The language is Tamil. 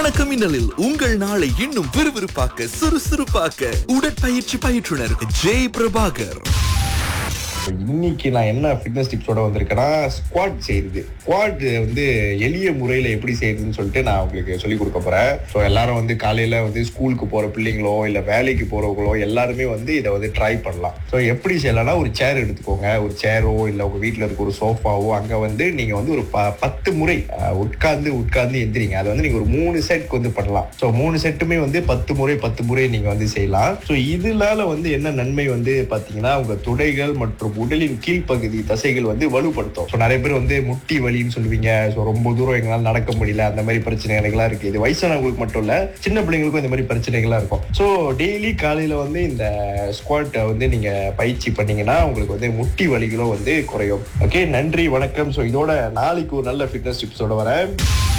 வணக்கம் மின்னலில் உங்கள் நாளை இன்னும் விறுவிறுப்பாக்க சுறுசுறுப்பாக்க உடற்பயிற்சி பயிற்றுனர் ஜெய் பிரபாகர் இன்னைக்கு நான் என்ன ஃபிட்னஸ் டிப்ஸோட வந்திருக்கேன்னா ஸ்குவாட் செய்யுது ஸ்குவாட் வந்து எளிய முறையில் எப்படி செய்யுதுன்னு சொல்லிட்டு நான் உங்களுக்கு சொல்லி கொடுக்க போறேன் ஸோ எல்லாரும் வந்து காலையில வந்து ஸ்கூலுக்கு போற பிள்ளைங்களோ இல்லை வேலைக்கு போறவங்களோ எல்லாருமே வந்து இதை வந்து ட்ரை பண்ணலாம் ஸோ எப்படி செய்யலாம்னா ஒரு சேர் எடுத்துக்கோங்க ஒரு சேரோ இல்லை உங்க வீட்டில் இருக்க ஒரு சோஃபாவோ அங்கே வந்து நீங்க வந்து ஒரு ப- பத்து முறை அஹ், உட்கார்ந்து உட்கார்ந்து எந்திரிங்க அது வந்து நீங்க ஒரு மூணு செட் வந்து பண்ணலாம் ஸோ மூணு செட்டுமே வந்து பத்து முறை பத்து முறை நீங்க வந்து செய்யலாம் ஸோ இதனால வந்து என்ன நன்மை வந்து பாத்தீங்கன்னா உங்க துடைகள் மற்றும் உடலின் கீழ்ப்பகுதி தசைகள் வந்து வலுப்படுத்தும் ஸோ நிறைய பேர் வந்து முட்டி வலின்னு சொல்லுவீங்க ஸோ ரொம்ப தூரம் எங்களால் நடக்க முடியல அந்த மாதிரி பிரச்சனைகள்லாம் இருக்கு இது வயசானவங்களுக்கு மட்டும் இல்ல சின்ன பிள்ளைங்களுக்கும் இந்த மாதிரி பிரச்சனைகள்லாம் இருக்கும் ஸோ டெய்லி காலையில வந்து இந்த ஸ்குவாட்டை வந்து நீங்க பயிற்சி பண்ணீங்கன்னா உங்களுக்கு வந்து முட்டி வலிகளும் வந்து குறையும் ஓகே நன்றி வணக்கம் ஸோ இதோட நாளைக்கு ஒரு நல்ல ஃபிட்னஸ் டிப்ஸோட வரேன்